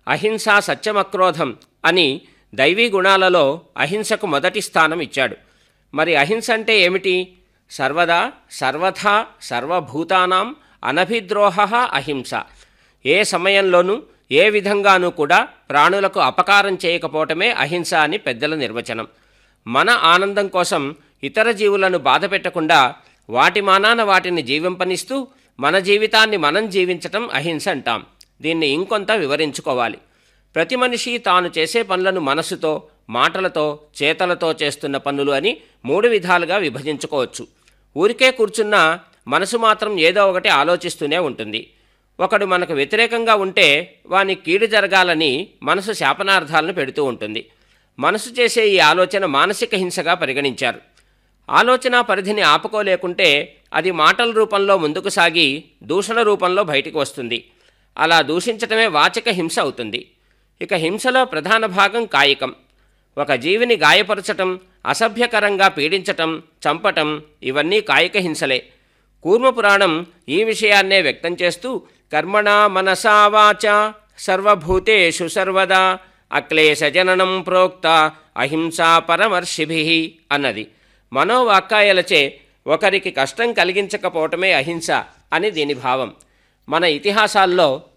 అహింస సత్యమక్రోధం అని దైవీ గుణాలలో అహింసకు మొదటి స్థానం ఇచ్చాడు మరి అహింస అంటే ఏమిటి సర్వదా సర్వథా సర్వభూతానాం అనభిద్రోహ అహింస ఏ సమయంలోనూ ఏ విధంగానూ కూడా ప్రాణులకు అపకారం చేయకపోవటమే అహింస అని పెద్దల నిర్వచనం మన ఆనందం కోసం ఇతర జీవులను బాధ పెట్టకుండా వాటి మానాన వాటిని జీవింపనిస్తూ మన జీవితాన్ని మనం జీవించటం అహింస అంటాం దీన్ని ఇంకొంత వివరించుకోవాలి ప్రతి మనిషి తాను చేసే పనులను మనసుతో మాటలతో చేతలతో చేస్తున్న పనులు అని మూడు విధాలుగా విభజించుకోవచ్చు ఊరికే కూర్చున్న మనసు మాత్రం ఏదో ఒకటి ఆలోచిస్తూనే ఉంటుంది ఒకడు మనకు వ్యతిరేకంగా ఉంటే వాని కీడు జరగాలని మనసు శాపనార్థాలను పెడుతూ ఉంటుంది మనసు చేసే ఈ ఆలోచన మానసిక హింసగా పరిగణించారు ఆలోచన పరిధిని ఆపుకోలేకుంటే అది మాటల రూపంలో ముందుకు సాగి దూషణ రూపంలో బయటికి వస్తుంది అలా దూషించటమే వాచక హింస అవుతుంది ఇక హింసలో ప్రధాన భాగం కాయికం ఒక జీవిని గాయపరచటం అసభ్యకరంగా పీడించటం చంపటం ఇవన్నీ కాయిక హింసలే కూర్మపురాణం ఈ విషయాన్నే వ్యక్తం చేస్తూ కర్మణా మనసా వాచ సర్వభూతేషు సర్వదా అక్లేశజననం ప్రోక్త అహింసా పరమర్షిభి అన్నది మనోవాక్కాయలచే ఒకరికి కష్టం కలిగించకపోవటమే అహింస అని దీని భావం మన ఇతిహాసాల్లో